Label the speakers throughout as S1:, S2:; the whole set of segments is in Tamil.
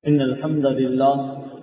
S1: إن الحمد لله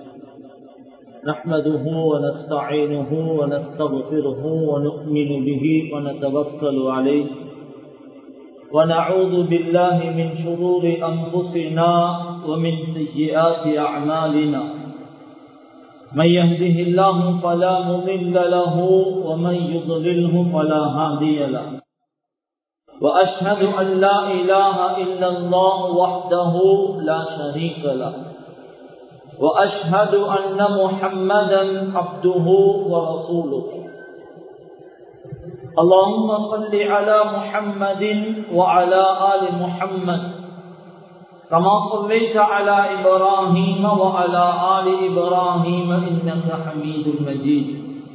S1: نحمده ونستعينه ونستغفره ونؤمن به ونتوكل عليه ونعوذ بالله من شرور أنفسنا ومن سيئات أعمالنا من يهده الله فلا مضل له ومن يضلله فلا هادي له وأشهد أن لا إله إلا الله وحده لا شريك له وأشهد أن محمدا عبده ورسوله اللهم صل على محمد وعلى آل محمد كما صليت على إبراهيم وعلى آل إبراهيم إنك حميد مجيد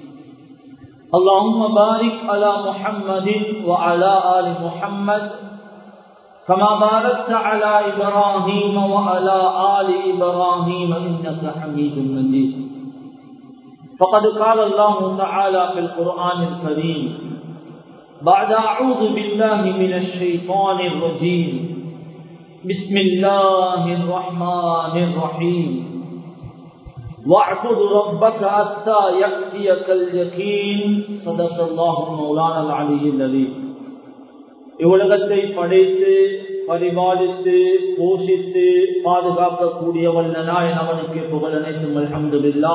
S1: اللهم بارك على محمد وعلى آل محمد كما باركت على إبراهيم وعلى آل إبراهيم إنك حميد مجيد فقد قال الله تعالى في القرآن الكريم بعد أعوذ بالله من الشيطان الرجيم بسم الله الرحمن الرحيم واعبد ربك حتى يأتيك اليقين صدق الله مولانا العلي العليم இவ்வுலகத்தை படைத்து பரிபாலித்து போஷித்து பாதுகாக்கக்கூடியவன் நாயன் அவனுக்கு புகழ் அனைத்தும் அலமதுல்லா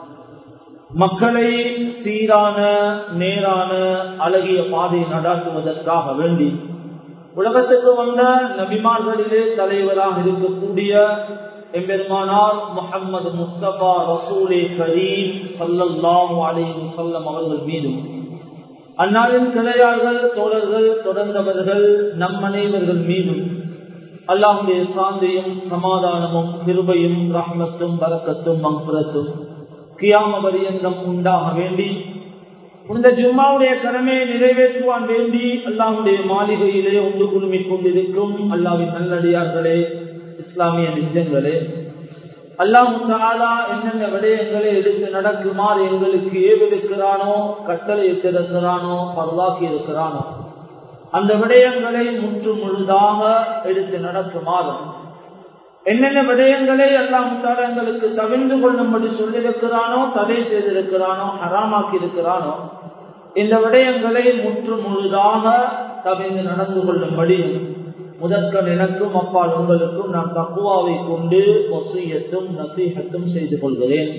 S1: மக்களை சீரான நேரான அழகிய பாதை நடாத்துவதற்காக வேண்டி உலகத்துக்கு வந்த நபிமார்களிலே தலைவராக இருக்கக்கூடிய எம்பெருமானார் முகமது முஸ்தபா ரசூலே கரீம் சல்லல்லாஹு அலைஹி சொல்லம் அவர்கள் மீதும் அந்நாளின் கிளையார்கள் தோழர்கள் தொடர்ந்தவர்கள் நம் அனைவர்கள் மீதும் அல்லாஹுடைய சாந்தியும் சமாதானமும் கிருபையும் ரஹ்மத்தும் பரக்கத்தும் மங்குரத்தும் கியாம பரியந்தம் உண்டாக வேண்டி இந்த ஜும்மாவுடைய கடமையை நிறைவேற்றுவான் வேண்டி அல்லாஹுடைய மாளிகையிலே ஒன்று குழுமிக் கொண்டிருக்கும் அல்லாவின் நல்லடியார்களே இஸ்லாமிய நிஜங்களே அல்லாஹு தாலா என்னென்ன விடயங்களை எடுத்து நடக்குமாறு எங்களுக்கு ஏவிருக்கிறானோ கட்டளை இருக்கிறானோ பரவாக்கி இருக்கிறானோ அந்த விடயங்களை முற்று முழுதாக எடுத்து நடக்குமாறு என்னென்ன விடயங்களை அல்லாஹு தாலா எங்களுக்கு தவிர்ந்து கொள்ளும்படி சொல்லியிருக்கிறானோ தடை செய்திருக்கிறானோ ஹராமாக்கி இருக்கிறானோ இந்த விடயங்களை முற்று முழுதாக தவிர்ந்து நடந்து கொள்ளும்படியும் முதற்கன் எனக்கும் அப்பால் உங்களுக்கும் நான் தக்குவாவை கொண்டு ஒசியத்தும் நசீகத்தும் செய்து கொள்கிறேன்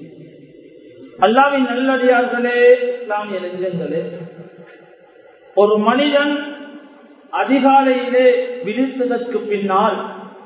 S1: அல்லாவின் நல்லடியார்களே இஸ்லாமிய நெஞ்சங்களே ஒரு மனிதன் அதிகாலையிலே விழித்ததற்கு பின்னால்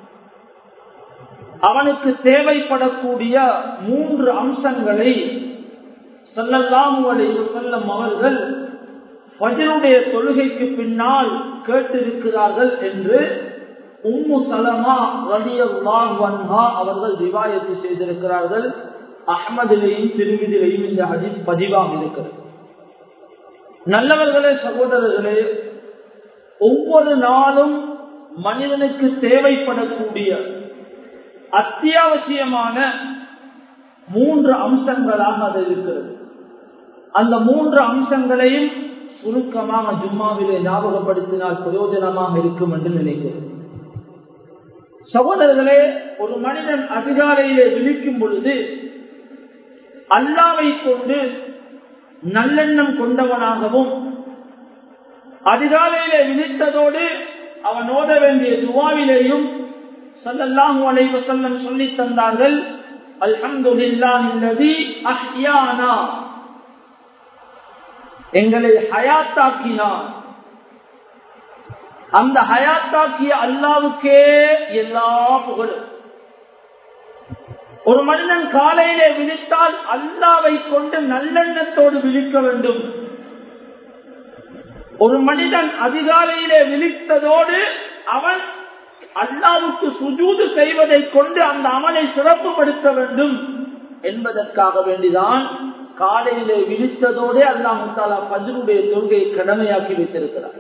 S1: அவனுக்கு தேவைப்படக்கூடிய மூன்று அம்சங்களை சொல்லலாம் செல்லும் அவர்கள் வஜனுடைய தொழுகைக்கு பின்னால் கேட்டிருக்கிறார்கள் என்று உம்மு சலமா ரலியல்லாஹா அவர்கள் விவாயத்து செய்திருக்கிறார்கள் அஹமதிலையும் திருவிதிலையும் இந்த ஹதீஸ் பதிவாக இருக்கிறது நல்லவர்களே சகோதரர்களே ஒவ்வொரு நாளும் மனிதனுக்கு தேவைப்படக்கூடிய அத்தியாவசியமான மூன்று அம்சங்களாக அது இருக்கிறது அந்த மூன்று அம்சங்களையும் சுருக்கமாக ஜும்மாவிலே ஞாபகப்படுத்தினால் பிரயோஜனமாக இருக்கும் என்று நினைக்கிறேன் சகோதரர்களே ஒரு மனிதன் அதிகாலையிலே விழிக்கும் பொழுது அல்லாவை கொண்டு நல்லெண்ணம் கொண்டவனாகவும் அதிகாலையிலே விழித்ததோடு அவன் ஓத வேண்டிய துவாவிலேயும் சல்லல்லாஹு அலைஹி வஸல்லம் சொல்லி தந்தார்கள் அல்ஹம்துலில்லாஹி அஹ்யானா எங்களை ஹயாத்தாக்கினான் அந்த ஹயாத்தாக்கிய அல்லாவுக்கே எல்லா புகழும் ஒரு மனிதன் காலையிலே விழித்தால் அல்லாவை கொண்டு நல்லெண்ணத்தோடு விழிக்க வேண்டும் ஒரு மனிதன் அதிகாலையிலே விழித்ததோடு அவன் அல்லாவுக்கு சுஜூது செய்வதை கொண்டு அந்த அமலை சிறப்புப்படுத்த வேண்டும் என்பதற்காக வேண்டிதான் காலையிலே விழித்ததோடே அல்லாஹு தாலா பஜனுடைய தொழுகையை கடமையாக்கி வைத்திருக்கிறார்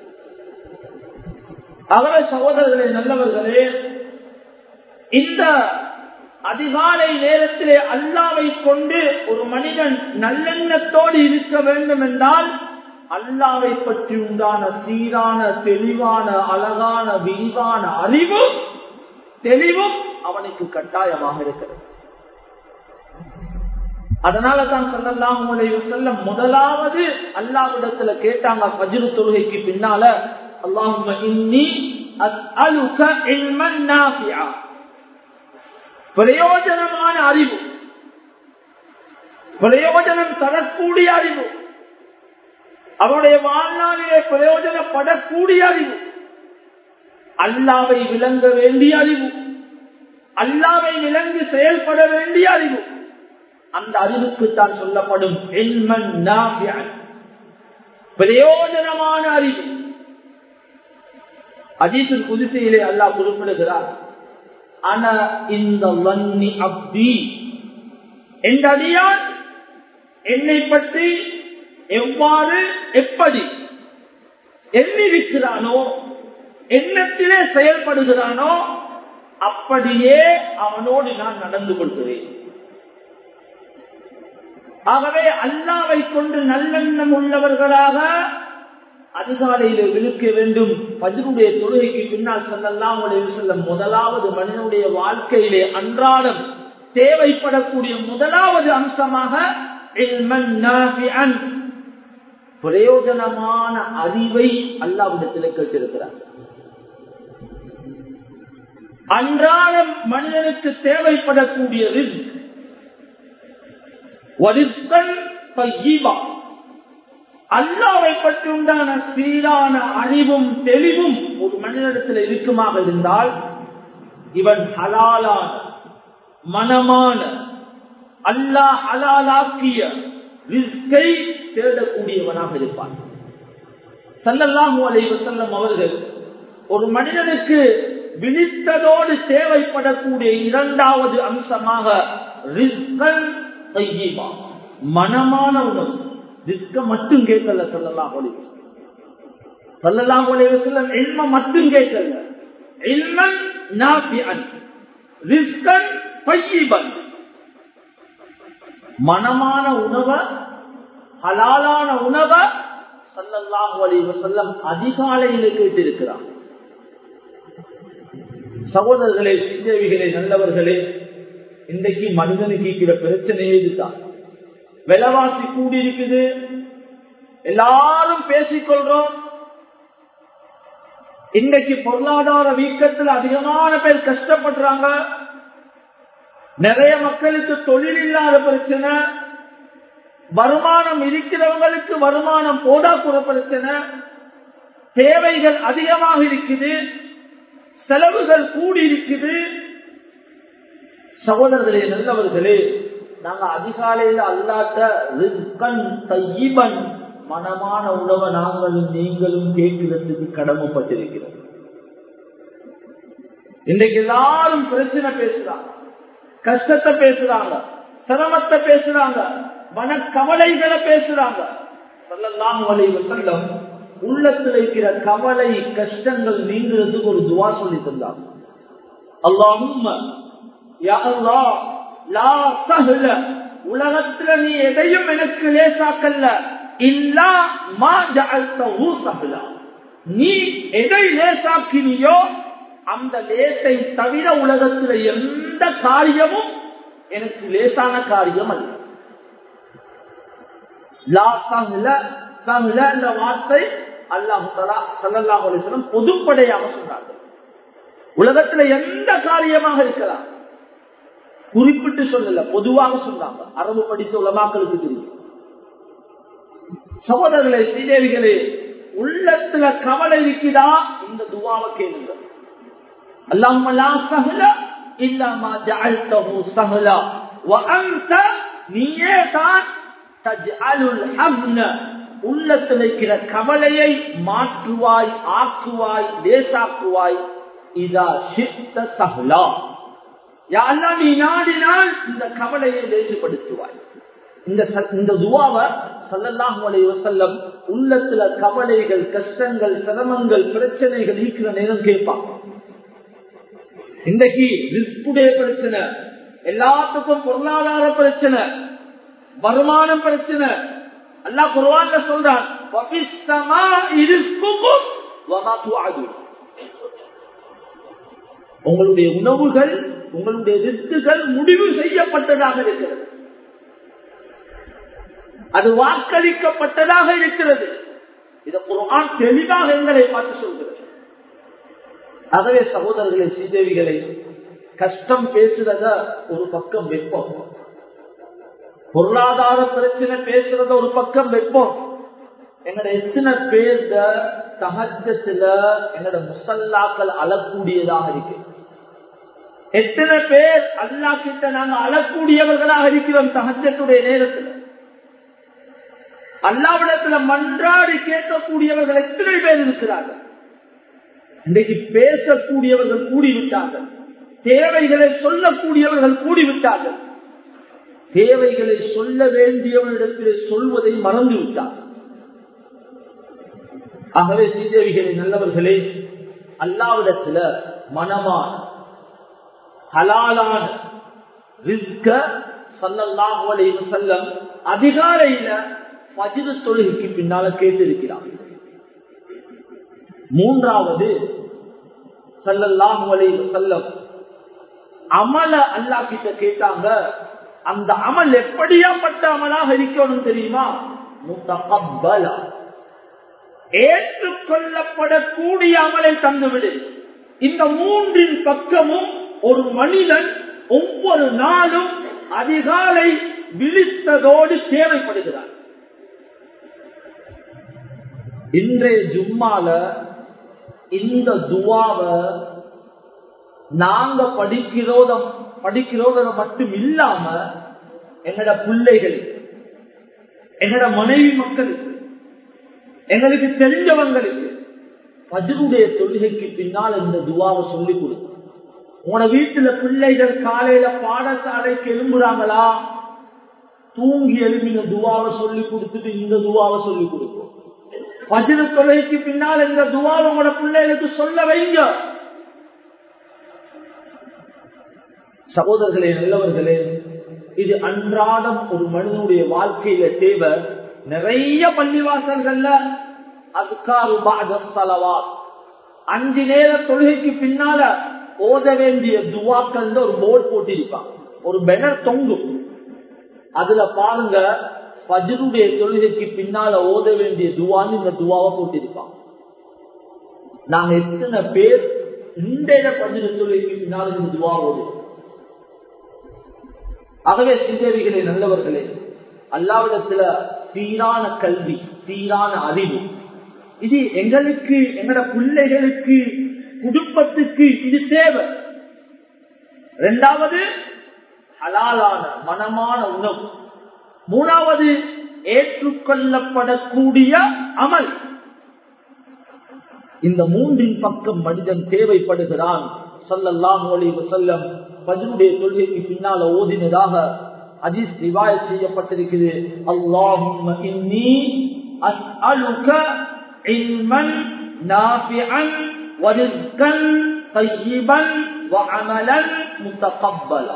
S1: அவரை சகோதரர்களே நல்லவர்களே இந்த அதிகாலை நேரத்திலே அல்லாவை கொண்டு ஒரு மனிதன் நல்லெண்ணத்தோடு இருக்க வேண்டும் என்றால் அல்லாவை பற்றி உண்டான சீரான தெளிவான அழகான விரிவான அறிவும் தெளிவும் அவனுக்கு கட்டாயமாக இருக்கிறது அதனால தான் சொல்லலாம் செல்ல முதலாவது அல்லாவிடத்துல கேட்டாங்க பஜ்ரு தொழுகைக்கு பின்னால அல்லாஹும் இன்னி அஸ்அலுக இல்மன் நாஃபிஆ பிரயோஜனமான அறிவு பிரயோஜனம் தரக்கூடிய அறிவு அவருடைய வாழ்நாளிலே பிரயோஜனப்படக்கூடிய அறிவு அல்லாவை விளங்க வேண்டிய அறிவு அல்லாவை விளங்கி செயல்பட வேண்டிய அறிவு அந்த அறிவுக்கு தான் சொல்லப்படும் பிரயோஜனமான அறிவு அஜீத்தின் புதுசையிலே அல்லாஹ் குறிப்பிடுகிறார் அன இந்த வன்னி அப்தி என்ற அடியான் என்னை பற்றி எவ்வாறு எப்படி எண்ணிருக்கிறானோ எண்ணத்திலே செயல்படுகிறானோ அப்படியே அவனோடு நான் நடந்து கொள்கிறேன் ஆகவே அல்லாவை கொண்டு நல்லெண்ணம் உள்ளவர்களாக அதிகாலையில் விழுக்க வேண்டும் பதினுடைய தொழுகைக்கு பின்னால் செல்லலாம் செல்லும் முதலாவது மனிதனுடைய வாழ்க்கையிலே அன்றாடம் தேவைப்படக்கூடிய முதலாவது அம்சமாக பிரயோஜனமான அறிவை அல்லாவிடத்தில் கேட்டிருக்கிறார் அன்றாடம் மனிதனுக்கு தேவைப்படக்கூடிய ரிஸ்க் அல்லாவை பற்றி உண்டான சீரான அறிவும் தெளிவும் ஒரு மனிதனிடத்தில் இருக்குமாக இருந்தால் இவன் ஹலாலான மனமான அல்லாஹ் ஹலாலாக்கிய ரிஸ்கை தேடக்கூடியவனாக இருப்பான் சல்லல்லாஹு அலைஹி வஸல்லம் அவர்கள் ஒரு மனிதனுக்கு விழித்ததோடு தேவைப்படக்கூடிய இரண்டாவது அம்சமாக ரிஸ்கல் தையீபா மனமான உணவு ரிஸ்க மட்டும் கேட்கல சொல்லலாம் ஒளிவு சொல்லலாம் ஒளிவு செல்லம் எல்ம மட்டும் கேட்கல எல்மன் நாபியன் ரிஸ்கன் பையீபன் மனமான உணவை ஹலாலான உணவை சல்லல்லாஹு அலைஹி வஸல்லம் அதிகாலையில் கேட்டிருக்கிறார் சகோதரர்களே ஸ்ரீதேவிகளே நல்லவர்களே இன்றைக்கு மனிதனுக்கு இருக்கிற பிரச்சனையே இதுதான் விலைவாசி கூடி இருக்குது எல்லாரும் பேசிக்கொள்றோம் இன்றைக்கு பொருளாதார வீக்கத்தில் அதிகமான பேர் கஷ்டப்படுறாங்க நிறைய மக்களுக்கு தொழில் இல்லாத பிரச்சனை வருமானம் இருக்கிறவங்களுக்கு வருமானம் போதாக்குற பிரச்சனை தேவைகள் அதிகமாக இருக்குது செலவுகள் கூடி இருக்குது சகோதரர்களே நல்லவர்களே நாங்க அதிகாலையில் அல்லாட்ட ரிஸ்கன் தையிபன் மனமான உணவை நாங்களும் நீங்களும் கேட்கிறதுக்கு கடமைப்பட்டிருக்கிறோம் இன்றைக்கு எல்லாரும் பிரச்சனை பேசுறாங்க கஷ்டத்தை பேசுறாங்க சிரமத்தை பேசுறாங்க மனக்கவலைகளை பேசுறாங்க சொல்லலாம் வளைவு செல்லம் உள்ளத்தில் இருக்கிற கவலை கஷ்டங்கள் நீங்கிறதுக்கு ஒரு துவா சொல்லி தந்தாங்க அல்லாஹும் உலகத்துல நீ எதையும் எனக்கு லேசாக்கல்ல இல்லா மா சகலா நீ எதை லேசாக்கினியோ அந்த லேசை தவிர உலகத்துல எந்த காரியமும் எனக்கு லேசான காரியம் அல்ல லா சஹல சஹல என்ற வார்த்தை அல்லாஹு தலா சல்லாஹ் அலிஸ்லம் பொதுப்படையாக சொன்னார்கள் உலகத்துல எந்த காரியமாக இருக்கலாம் குறிப்பிட்டு சொல்லல பொதுவாக சொன்னாங்க அரபு படித்த உலமாக்களுக்கு தெரியும் சகோதரர்களே ஸ்ரீதேவிகளே உள்ளத்துல கவலை இருக்குதா இந்த துவாவை கேளுங்க அல்லாமலா சஹல இல்லாமா ஜஅல்தஹு சஹலா வஅன்த நீயே தான் தஜ்அலுல் ஹப்ன உள்ளத்தில் இருக்கிற கவலையை மாற்றுவாய் ஆக்குவாய் லேசாக்குவாய் இதா சித்த சஹலா யாரெல்லாம் நீ நாடினால் இந்த கவலையை லேசுபடுத்துவாய் இந்த இந்த துவாவை சல்லல்லாஹு அலைஹி வஸல்லம் உள்ளத்துல கவலைகள் கஷ்டங்கள் சிரமங்கள் பிரச்சனைகள் இருக்கிற நேரம் கேட்பாங்க இன்றைக்கு ரிஸ்குடைய பிரச்சனை எல்லாத்துக்கும் பொருளாதார பிரச்சனை வருமானம் பிரச்சனை அல்லா குர்வான்ல சொல்றான் உங்களுடைய உணவுகள் உங்களுடைய ரிஸ்குகள் முடிவு செய்யப்பட்டதாக இருக்கிறது அது வாக்களிக்கப்பட்டதாக இருக்கிறது இதை குரான் தெளிவாக எங்களை பார்த்து சொல்கிறது ஆகவே சகோதரர்களை ஸ்ரீதேவிகளை கஷ்டம் பேசுறத ஒரு பக்கம் வைப்போம் பொருளாதார பிரச்சனை பேசுறத ஒரு பக்கம் வைப்போம் எங்கட எத்தனை பேர் தகஜத்துல எங்கட முசல்லாக்கள் அழக்கூடியதாக இருக்கு எத்தனை பேர் அல்லா கிட்ட நாங்க அழக்கூடியவர்களாக இருக்கிறோம் தகஜத்துடைய நேரத்தில் அல்லாவிடத்துல மன்றாடி கேட்கக்கூடியவர்கள் எத்தனை பேர் இருக்கிறார்கள் இன்றைக்கு பேசக்கூடியவர்கள் கூடிவிட்டார்கள் தேவைகளை சொல்லக்கூடியவர்கள் கூடிவிட்டார்கள் தேவைகளை சொல்ல வேண்டியவரிடத்தில் சொல்வதை மறந்து விட்டார்கள் ஆகவே ஸ்ரீதேவிகளை நல்லவர்களே அல்லாவிடத்துல மனமான ஹலாலான ரிஸ்க சல்லல்லாஹு அலைஹி வஸல்லம் அதிகாலையில பஜிரு தொழுகைக்கு பின்னால கேட்டிருக்கிறார் மூன்றாவது சல்லல்லாஹு அலைஹி வஸல்லம் அமல அல்லாஹ் கிட்ட கேட்டாங்க அந்த அமல் எப்படியாப்பட்ட அமலாக இருக்கணும் தெரியுமா முத்தகப்பலா ஏற்றுக்கொள்ளப்படக்கூடிய அமலை தந்துவிடு இந்த மூன்றின் பக்கமும் ஒரு மனிதன் ஒவ்வொரு நாளும் அதிகாலை விழித்ததோடு தேவைப்படுகிறார் இன்றைய ஜும்மால இந்த துவாவை நாங்க படிக்கிறோத படிக்கிறோத மட்டும் இல்லாம எங்கட பிள்ளைகளுக்கு எங்கட மனைவி மக்களுக்கு எங்களுக்கு தெரிஞ்சவங்களுக்கு பஜருடைய தொழுகைக்கு பின்னால் இந்த துவாவை சொல்லிக் கொடுக்கும் உன வீட்டுல பிள்ளைகள் காலையில பாடசாலைக்கு எழும்புறாங்களா தூங்கி எழுப்பின துவாவை சொல்லி கொடுத்துட்டு இந்த துவாவை சொல்லி கொடுக்கும் பஜர தொலைக்கு பின்னால் இந்த துவாவை உங்களோட பிள்ளைகளுக்கு சொல்ல வைங்க சகோதரர்களே நல்லவர்களே இது அன்றாடம் ஒரு மனிதனுடைய வாழ்க்கையில தேவை நிறைய பள்ளிவாசல்கள்ல அதுக்காரு பாதலவா அஞ்சு நேர தொழுகைக்கு பின்னால ஓத வேண்டிய துவாக்கள் ஒரு போர்டு போட்டிருப்பான் ஒரு பெனர் தொங்கும் அதுல பாருங்க பஜருடைய தொழுகைக்கு பின்னால ஓத வேண்டிய துவான்னு இந்த துவாவை போட்டிருப்பான் நாங்க எத்தனை பேர் இந்த பஜரு தொழுகைக்கு பின்னால இந்த துவா ஓதுவோம் ஆகவே சிந்தேவிகளே நல்லவர்களே அல்லாவிடத்துல சீரான கல்வி சீரான அறிவு இது எங்களுக்கு எங்கட பிள்ளைகளுக்கு குடும்பத்துக்கு இது தேவை இரண்டாவது ஹலாலான மனமான உணவு மூணாவது ஏற்றுக்கொள்ளப்படக்கூடிய அமல் இந்த மூன்றின் பக்கம் மனிதன் தேவைப்படுகிறான் சொல்லல்லாம் செல்லம் பஜனுடைய தொழுகைக்கு பின்னால ஓதினதாக அஜிஸ் ரிவாய செய்யப்பட்டிருக்கிறது அல்லாஹும் இன்னி அஸ்அலுக இல்மன் நாஃபிஅன் வரிஸ்கன் طيبன் வஅமலன் முத்தகப்பலா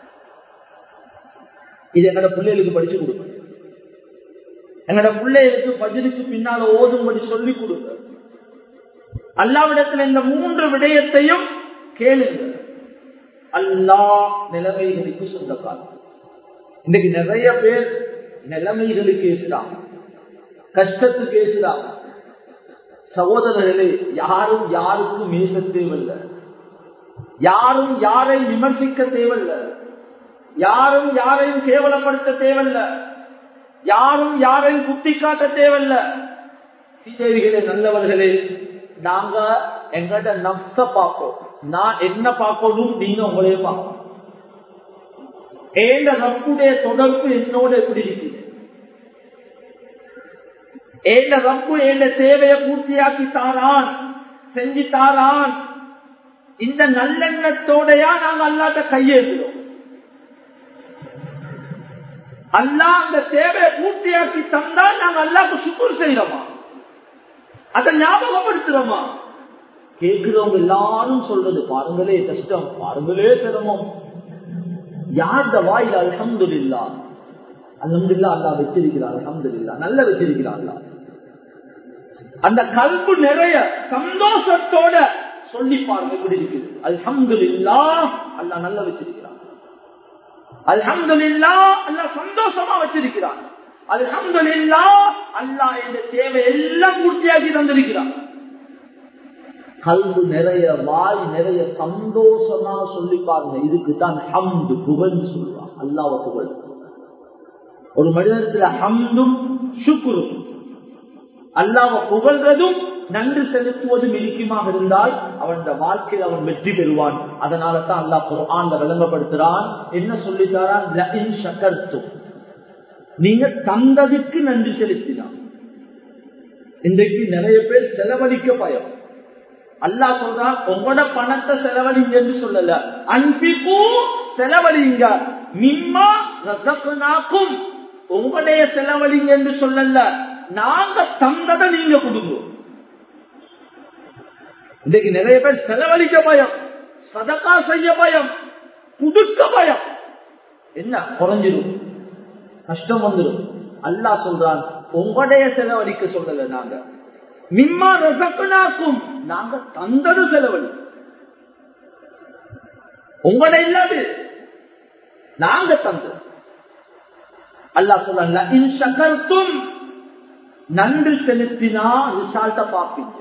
S1: இது எங்கட பிள்ளைகளுக்கு படிச்சு கொடுங்க எங்கட பிள்ளைகளுக்கு பஜனுக்கு பின்னால ஓதும்படி சொல்லி கொடுங்க அல்லாவிடத்தில் இந்த மூன்று விடயத்தையும் கேளுங்க அல்லா நிலைமைகளுக்கு சொந்தக்காரன் இன்னைக்கு நிறைய பேர் நிலைமைகளுக்கு பேசுறாங்க கஷ்டத்துக்கு பேசுறாங்க சகோதரர்களே யாரும் யாருக்கும் மேச தேவையில்லை யாரும் யாரை விமர்சிக்க தேவையில்லை யாரும் யாரையும் கேவலப்படுத்த தேவையில்லை யாரும் யாரையும் குத்தி காட்ட தேவையில்ல சீதேவிகளே நல்லவர்களே நாங்க எங்கட நப்ச பார்ப்போம் நான் என்ன பார்க்கணும் நீங்க உங்களே பார்க்கணும் ஏண்ட ரப்புடைய தொடர்பு என்னோட எப்படி இருக்குது ஏண்ட ரப்பு ஏண்ட தேவையை பூர்த்தியாக்கி தாரான் செஞ்சு தாரான் இந்த நல்லெண்ணத்தோடையா நாங்க அல்லாட்ட கையேறுகிறோம் அல்லா அந்த தேவையை பூர்த்தியாக்கி தந்தால் நாங்க அல்லாக்கு சுக்குர் செய்யறோமா அதை ஞாபகப்படுத்துறோமா கேட்கிறவங்க எல்லாரும் சொல்றது பாருங்களே கஷ்டம் பாருங்களே சிரமம் யார்த வாயில் அலமது இல்லா அலமது இல்லா அல்லா வச்சிருக்கிறார் அலமது இல்லா நல்ல வச்சிருக்கிறார் அல்லா அந்த கல்பு நிறைய சந்தோஷத்தோட சொல்லி பாருங்க எப்படி இருக்குது அல்ஹம்துலில்லா அல்லாஹ் நல்லா வச்சிருக்கிறான் அல்ஹம்துலில்லா அல்லாஹ் சந்தோஷமா வச்சிருக்கிறான் அல்ஹம்துலில்லா அல்லாஹ் இந்த தேவை எல்லாம் பூர்த்தியாக்கி தந்திருக்கிறான் கல்வு நிறைய வாய் நிறைய சந்தோஷமா சொல்லி பாருங்க இதுக்கு தான் ஹம்து புகழ்ந்து சொல்லுவான் அல்லாவ புகழ் ஒரு மனிதனத்துல ஹம்தும் சுக்குரும் அல்லாவ புகழ்றதும் நன்றி செலுத்துவதும் இனிக்குமாக இருந்தால் அவன் வாழ்க்கையில் அவன் வெற்றி பெறுவான் அதனால தான் அல்லாஹ் குர்ஆன்ல விளங்கப்படுத்துறான் என்ன சொல்லித்தாரான் லஇன் ஷக்கர்தும் நீங்க தந்ததுக்கு நன்றி செலுத்தினான் இன்றைக்கு நிறைய பேர் செலவழிக்க பயம் அல்லாஹ் சொல்றான் உங்களோட பணத்தை செலவழிங்க என்று சொல்லல அன்பிப்பு செலவழிங்க மிம்மா ரசகுனாக்கும் உங்களுடைய செலவழிங்க என்று சொல்லல நாங்க தந்ததை நீங்க கொடுங்க இன்னைக்கு நிறைய பேர் செலவழிக்க பயம் சதக்கா செய்ய பயம் குடுக்க பயம் என்ன குறைஞ்சிடும் கஷ்டம் வந்துடும் அல்லாஹ் சொல்றான் உங்களுடைய செலவழிக்க சொல்லல நாங்க மிம்மா ரசக்குனாக்கும் நாங்க தந்தது செலவழி உங்களோட இல்லாது நாங்க தந்தது அல்லாஹ் சொல்ல இன் சகர்த்தும் நன்றி செலுத்தினா ரிசால்ட்ட பார்ப்பீங்க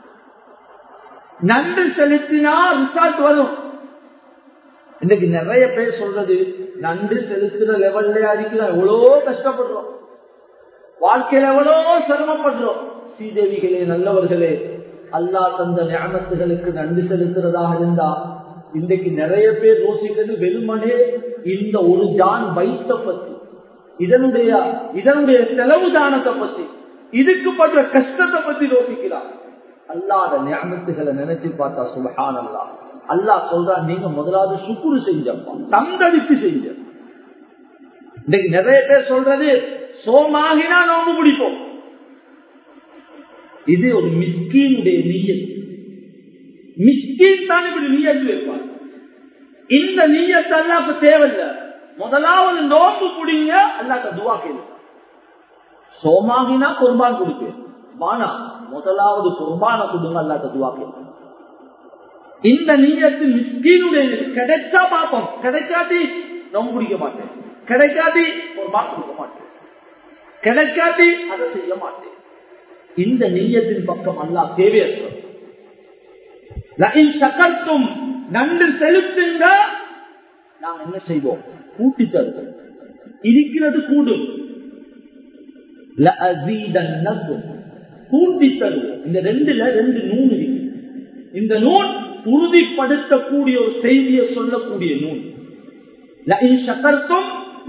S1: நன்றி செலுத்தினா ரிசால்ட் வரும் இன்னைக்கு நிறைய பேர் சொல்றது நன்றி செலுத்துற லெவல்ல இருக்கிறோம் எவ்வளோ கஷ்டப்படுறோம் வாழ்க்கையில எவ்வளோ சிரமப்படுறோம் ஸ்ரீதேவிகளே நல்லவர்களே அல்லா தந்த ஞானத்துகளுக்கு நன்றி செலுத்துறதாக இருந்தா இன்றைக்கு நிறைய பேர் யோசிக்கிறது வெறுமனே இந்த ஒரு ஜான் வைத்த பத்தி இதனுடைய இதனுடைய செலவு தானத்தை பத்தி இதுக்கு படுற கஷ்டத்தை பத்தி யோசிக்கிறார் அல்லாத ஞானத்துகளை நினைச்சு பார்த்தா சுபஹான் அல்லா அல்லா சொல்றா நீங்க முதலாவது சுக்குரு செஞ்சப்பா தந்தளிப்பு செஞ்ச இன்னைக்கு நிறைய பேர் சொல்றது சோமாகினா நோம்பு பிடிப்போம் இது ஒரு மிஸ்கீனுடைய நீயத் மிஸ்கீன் தான் இப்படி நீயத்து வைப்பார் இந்த நீயத்து அல்லாப்ப தேவையில்லை முதலாவது நோம்பு குடிங்க அல்லாட்ட துவா கேளு சோமாகினா குர்பான் கொடுப்பேன் வானா முதலாவது குர்பான கொடுங்க அல்லாட்ட துவா கேளு இந்த நீயத்து மிஸ்கீனுடைய கிடைச்சா பார்ப்போம் கிடைக்காட்டி நோம்பு குடிக்க மாட்டேன் கிடைக்காட்டி குர்பான் கொடுக்க மாட்டேன் கிடைக்காட்டி அதை செய்ய மாட்டேன் இந்த நீயத்தின் பக்கம் அல்லா தேவையற்ற சக்கர்த்தும் நன்றி செலுத்துங்க நாங்க என்ன செய்வோம் கூட்டி தருவோம் இருக்கிறது கூடும் கூட்டி தருவோம் இந்த ரெண்டுல ரெண்டு நூல் இருக்கு இந்த நூல் உறுதிப்படுத்தக்கூடிய ஒரு செய்தியை சொல்லக்கூடிய நூல் சக்கர்த்தும்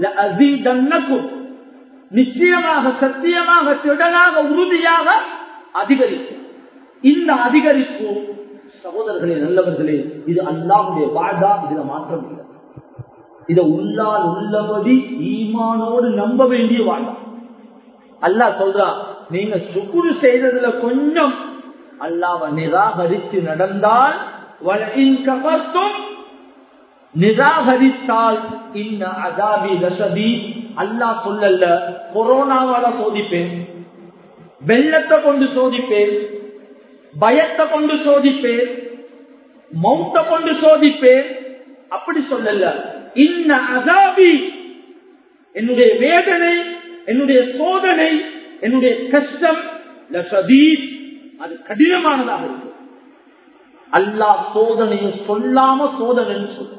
S1: நிச்சயமாக சத்தியமாக திடனாக உறுதியாக அதிகரிக்கும் இந்த அதிகரிப்பு சகோதரர்களே நல்லவர்களே இது அல்லாவுடைய வாழா இதுல மாற்றம் இல்லை இதை உள்ளால் உள்ளபடி ஈமானோடு நம்ப வேண்டிய வாழா அல்லா சொல்றா நீங்க சுக்குரு செய்ததுல கொஞ்சம் அல்லாவை நிராகரித்து நடந்தால் கவர்த்தும் நிராகரித்தால் இன்ன அதாபி ரசதி அல்லா சொல்லல கொரோனாவால சோதிப்பேன் வெள்ளத்தை கொண்டு சோதிப்பேன் பயத்தை கொண்டு சோதிப்பேன் மௌத்த கொண்டு சோதிப்பேன் அப்படி சொல்லல இன்ன அதாபி என்னுடைய வேதனை என்னுடைய சோதனை என்னுடைய கஷ்டம் அது கடினமானதாக இருக்கு அல்லாஹ் சோதனையை சொல்லாம சோதனைன்னு சொல்ல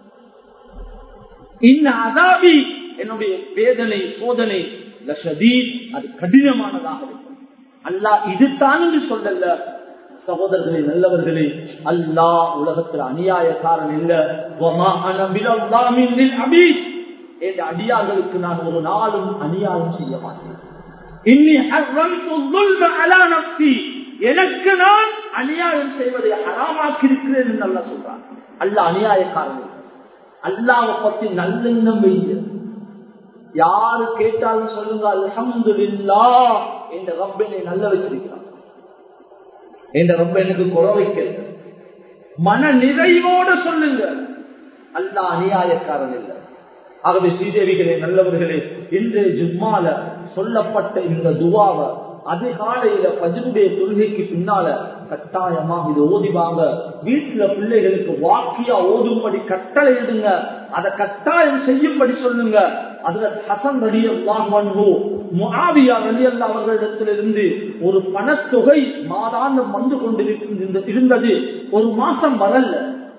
S1: இன்ன அதாபி என்னுடைய வேதனை சோதனை அது கடினமானதாக இருக்கும் அல்லாஹ் இதுதான் என்று சொல்லல சகோதரர்களே நல்லவர்களே அல்லாஹ் உலகத்தில் அநியாயக்காரன் இல்ல என்ற அடியார்களுக்கு நான் ஒரு நாளும் அநியாயம் செய்ய மாட்டேன் எனக்கு நான் அநியாயம் செய்வதை அறாமாக்கி இருக்கிறேன் என்று அல்ல சொல்றான் அல்ல அநியாயக்காரன் அல்லாவை பத்தி நல்லெண்ணம் வைங்க யாரு கேட்டாலும் சொல்லுங்க அல்ஹம்துலில்லா என்ற ரப்பனை நல்ல வச்சிருக்கிறான் என்ற ரப்ப எனக்கு குறை வைக்கிறது மன நிறைவோட சொல்லுங்க அல்லா அநியாயக்காரன் இல்லை ஆகவே ஸ்ரீதேவிகளே நல்லவர்களே இன்றைய ஜும்மால சொல்லப்பட்ட இந்த துவாவை அதிகாலையில பஜனுடைய தொழுகைக்கு பின்னால கட்டாயமாக இது ஓதிவாங்க வீட்டுல பிள்ளைகளுக்கு வாக்கியா ஓதும்படி கட்டளை இடுங்க அதை கட்டாயம் செய்யும்படி சொல்லுங்க அதுல ஹசன் ரடி அல்லாஹு முஆவியா ரலி அல்லா அவர்களிடத்திலிருந்து ஒரு பணத்தொகை மாதாந்தம் வந்து கொண்டிருக்கின்ற இருந்தது ஒரு மாசம் வரல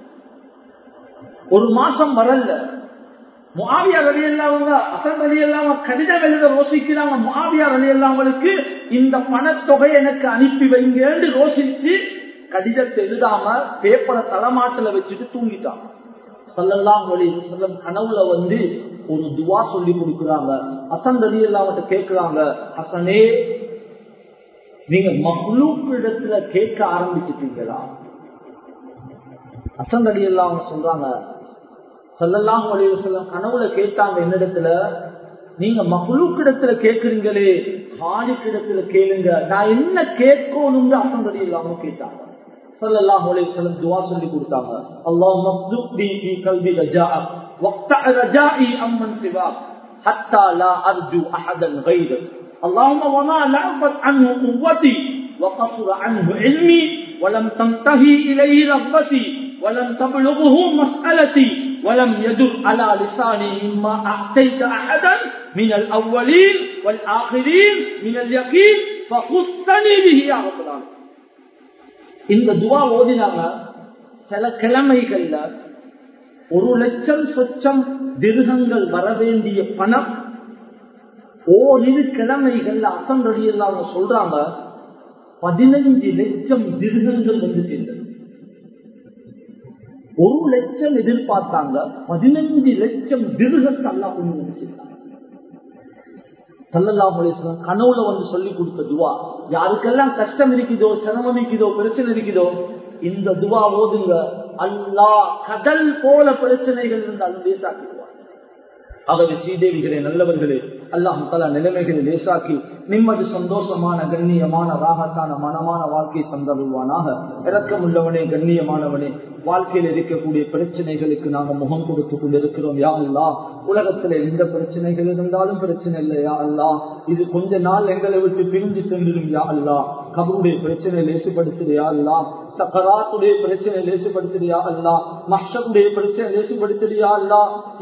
S1: ஒரு மாசம் வரல முஆவியா ரலி அல்லாவங்க அசன் ரலி அல்லாம கடிதம் எழுத ரோசிக்கிறாங்க முஆவியா ரலி அல்லாமலுக்கு இந்த பணத்தொகை எனக்கு அனுப்பி வைங்கன்னு ரோசிச்சு கடிதத்தை எழுதாம பேப்பரை தலைமாட்டில வச்சுட்டு தூங்கிட்டாங்க சல்லல்லாம் ஒளி செல்லம் கனவுல வந்து ஒரு துவா சொல்லி கொடுக்குறாங்க ஹசன் ரலி அல்லாமட்ட கேட்கிறாங்க ஹசனே நீங்க மஹ்லூக் இடத்துல கேட்க ஆரம்பிச்சிட்டீங்களா ஹசன் ரலி அல்லாம சொல்றாங்க சல்லல்லாம் ஒளி செல்லம் கனவுல கேட்டாங்க என்னிடத்துல நீங்க மஹ்லூக் இடத்துல கேட்கறீங்களே ஹாலிக் இடத்துல கேளுங்க நான் என்ன கேட்கணும்னு ஹசன் ரலி அல்லாம கேட்டாங்க சல்லல்லாஹு அலைஹி வஸல்லம் துஆ சொல்லி கொடுத்தாங்க அல்லாஹும்ம ப்துக்னி ஃபீ கல்பி ரஜாஅக் வக்தஅ ரஜாஇ அம்மன் சிவாக் حتى لا ارجو احدا غيرك اللهم وما لعبت عنه قوتي وقصر عنه علمي ولم تنتهي اليه رغبتي ولم تبلغه مسالتي ولم يدر على لساني مما اعطيت احدا من الاولين والاخرين من اليقين فخصني به يا رب العالمين இந்த துவா ஓதினாங்க சில கிழமைகள்ல ஒரு லட்சம் சொச்சம் திருகங்கள் வர வேண்டிய பணம் ஓரிரு கிழமைகள்ல அசந்தடி அவங்க சொல்றாங்க பதினஞ்சு லட்சம் திருகங்கள் வந்து சேர்ந்தது ஒரு லட்சம் எதிர்பார்த்தாங்க பதினஞ்சு லட்சம் திருகத்தை அல்லா கொண்டு வந்து சேர்த்தாங்க சல்லல்லாஹ் கனவுல வந்து சொல்லி கொடுத்த துவா யாருக்கெல்லாம் கஷ்டம் இருக்குதோ சிரமம் இருக்குதோ பிரச்சனை இருக்குதோ இந்த துவா ஓதுங்க அல்லாஹ் கடல் போல பிரச்சனைகள் இருந்தாலும் லேசாக்கிடுவார் ஆகவே ஸ்ரீதேவிகளே நல்லவர்களே அல்லாஹ் தலா நிலைமைகளை லேசாக்கி நிம்மதி சந்தோஷமான கண்ணியமான ராகத்தான மனமான வாழ்க்கையை தந்தருவானாக இறக்கமுள்ளவனே கண்ணியமானவனே வாழ்க்கையில் இருக்கக்கூடிய பிரச்சனைகளுக்கு நாங்கள் முகம் கொடுத்து கொண்டிருக்கிறோம் யா அல்லா உலகத்துல எந்த பிரச்சனைகள் இருந்தாலும் பிரச்சனை இல்லை யா அல்லா இது கொஞ்ச நாள் எங்களை விட்டு பிரிஞ்சு சென்றிடும் யா அல்லா கபருடைய பிரச்சனை லேசுபடுத்துது யா அல்லா சக்கராத்துடைய பிரச்சனை லேசுபடுத்துறியா அல்லா மஷருடைய பிரச்சனை லேசுபடுத்துறியா அல்லா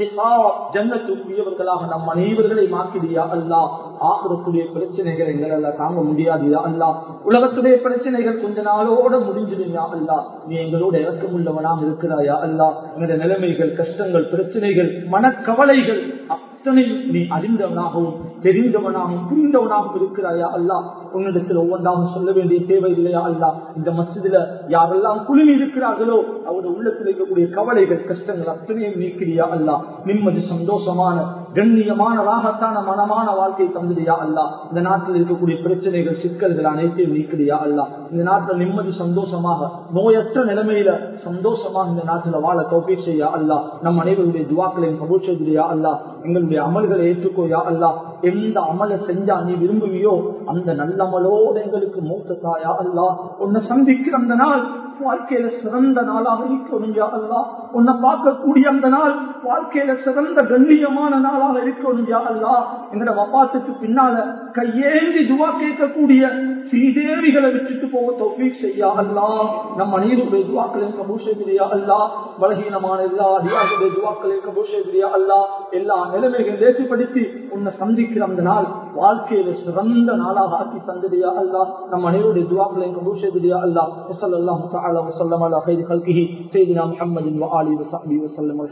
S1: ஜன்னத்துக்குரியவர்களாக நம் அனைவர்களை மாக்கிறியா அல்லா ஆகிறக்கூடிய பிரச்சனைகள் எங்களால் தாங்க முடியாதியா அல்லா உலகத்துடைய பிரச்சனைகள் கொஞ்ச நாளோட முடிஞ்சிடுயா அல்லா நீ எங்களோட இறக்கமுள்ளவனாக இருக்கிறாயா அல்லா எங்களுடைய நிலைமைகள் கஷ்டங்கள் பிரச்சனைகள் மனக்கவலைகள் அத்தனை நீ அறிந்தவனாகவும் தெரிந்தவனாகவும் புரிந்தவனாகவும் இருக்கிறாயா அல்லா உன்னிடத்தில் ஒவ்வொன்றாக சொல்ல வேண்டிய தேவை இல்லையா அல்லா இந்த மசிதில யாரெல்லாம் குழுமி இருக்கிறார்களோ அவருடைய உள்ளத்தில் இருக்கக்கூடிய கவலைகள் கஷ்டங்கள் அத்தனையும் நீக்கிறியா அல்லா நிம்மதி சந்தோஷமான கண்ணியமான ராகத்தான மனமான வாழ்க்கை தந்துடியா அல்லா இந்த நாட்டில் இருக்கக்கூடிய பிரச்சனைகள் சிக்கல்கள் அனைத்தையும் நீக்கிறியா அல்லா இந்த நாட்டில் நிம்மதி சந்தோஷமாக நோயற்ற நிலைமையில சந்தோஷமாக இந்த நாட்டில் வாழ தோப்பி செய்யா அல்லா நம் அனைவருடைய துவாக்களையும் கபூர் செய்தியா அல்லா எங்களுடைய அமல்களை ஏற்றுக்கோயா அல்லா எந்த அமலை செஞ்சா நீ விரும்புவியோ அந்த நல்ல அமலோடு எங்களுக்கு மூத்த தாயா அல்லா உன்னை சந்திக்கிற அந்த நாள் வாழ்க்கையில சிறந்த நாளாக இருக்கணும் யா அல்லா உன்னை பார்க்கக்கூடிய அந்த நாள் வாழ்க்கையில சிறந்த கண்ணியமான நாளாக இருக்கணும் யா அல்லா எங்கட வப்பாத்துக்கு பின்னால கையேந்தி துவா கேட்கக்கூடிய ஸ்ரீதேவிகளை விட்டுட்டு போக தொகை செய்யா அல்லா நம் அனைவருடைய துவாக்களையும் கபூர் செய்தியா அல்லா பலகீனமான எல்லா அதிகாரிகளுடைய துவாக்களையும் கபூர் செய்தியா அல்லா எல்லா நிலைமைகளை தேசிப்படுத்தி உன்னை சந்திக்கிற அந்த நாள் வாழ்க்கையில சிறந்த நாளாக ஆக்கி தந்ததியா அல்லா நம் அனைவருடைய துவாக்களையும் கபூர் செய்தியா அல்லா وصلى الله تعالى وسلم على خير خلقه سيدنا محمد وآله وصحبه وسلم